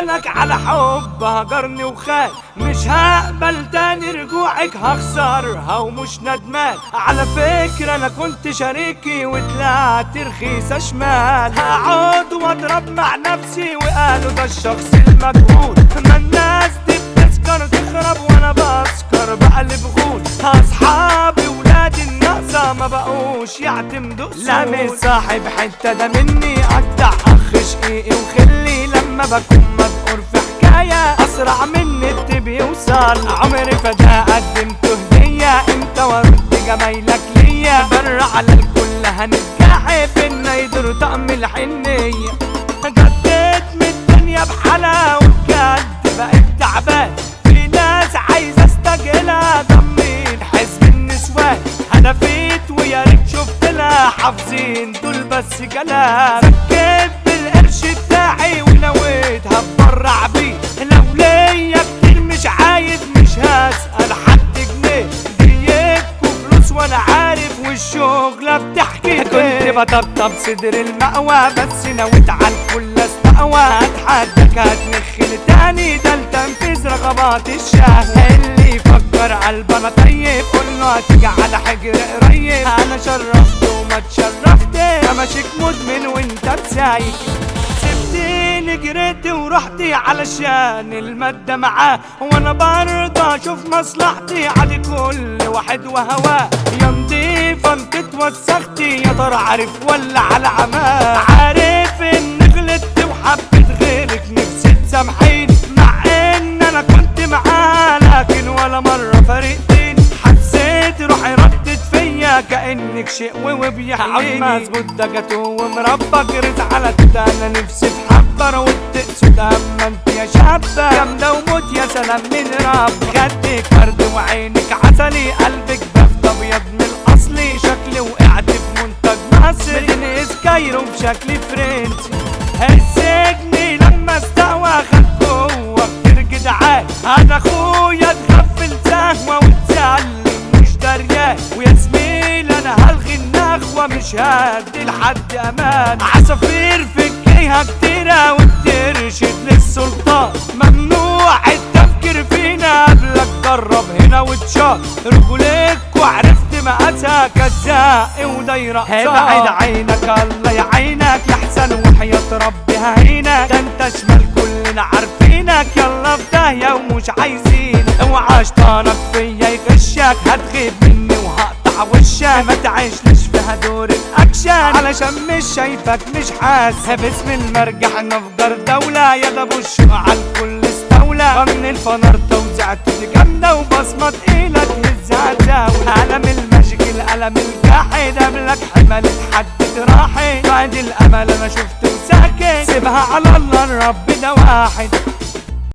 لك على حب هجرني وخان مش هقبل تاني رجوعك هخسرها ومش ندمان على فكرة انا كنت شريكي وطلعت رخيصة شمال هقعد واضرب مع نفسي وقالوا ده الشخص المجهول ما الناس دي بتسكر تخرب وانا بسكر بقلب غول اصحابي ولاد الناقصة ما بقوش يعتمدوا لا مش صاحب حتة ده مني اجدع اخ شقيقي وخلي لما بكون مدقور في حكاية اسرع مني التب يوصل عمري فدا قدمت هدية انت ورد جمايلك ليا بر على الكل هنتجاحب بينا يدور طقم الحنية جديت من الدنيا بحالها وبجد بقيت تعبان في ناس عايزة استجلها ضمين حزب النسوان هدفيت ويا ريت شفت لها حافظين دول بس كلام سكت بالقرش بتاعي ونويت هتبرع بيه لو ليا كتير مش عايز مش هسأل حد جنيه جيبكوا فلوس وانا عارف والشغلة بتحكي كنت بطبطب صدر المأوى بس نويت على الكل استقوى هتحدك هتنخل تاني ده التنفيذ رغبات الشهوة اللي يفكر عالبنا طيب قول له هتيجي على حجر قريب انا شرفت وما اتشرفت ماشيك مدمن وانت مسايك سبتيني جريت ورحتي علشان المادة معاه وانا برضه اشوف مصلحتي على كل واحد وهواه يا نضيفة انت اتوسختي يا ترى عارف ولا على عماه عارف ان غلطت وحبيت غيرك نفسي تسامحيني مع ان انا كنت معاه لكن ولا مرة فارقتني حسيت روحي ردت فيا كأنك شيء وبيحييني عم اظبط ده جاتو ومربى جريت على كده انا نفسي في حبة روت اسود اما انت يا شابة جامدة وموت يا سلام من رب خدك ورد وعينك عسلي قلبك بفت ابيض من الاصلي شكلي وقعت في منتج مصري مدينة كايرو بشكل فرنسي السجن لما استوى خد جوه كتير جدعان انا اخويا اتغفل سهوة واتسلم مش دريان ويا زميل انا هلغي النخوة مش هدي لحد امان عصافير في الجيهة كتيرة وبترشد للسلطان ممنوع التفكير فينا قبلك جرب هنا واتشاط رجولك وعرفت مقاسها كزاق ودايرة ابعد عينك الله يعينك لحسن وحياة ربي هعينك ده انت شمال كلنا عارفينك يلا في داهية ومش عايزين اوعى شطانك فيا يغشك هتغيب مني وهقطع وشك ما تعيشليش فيها دور الاكشن علشان مش شايفك مش حاسس باسم المرجح نفجر دولة يا ده بوش على الكل استولى من الفنر توزعت دي جامدة وبصمة تقيلة تهزها داولة قلم الماجيك القلم الجاحد قبلك حملت حد راحت بعد الامل انا شفت وساكت سيبها على الله الرب ده واحد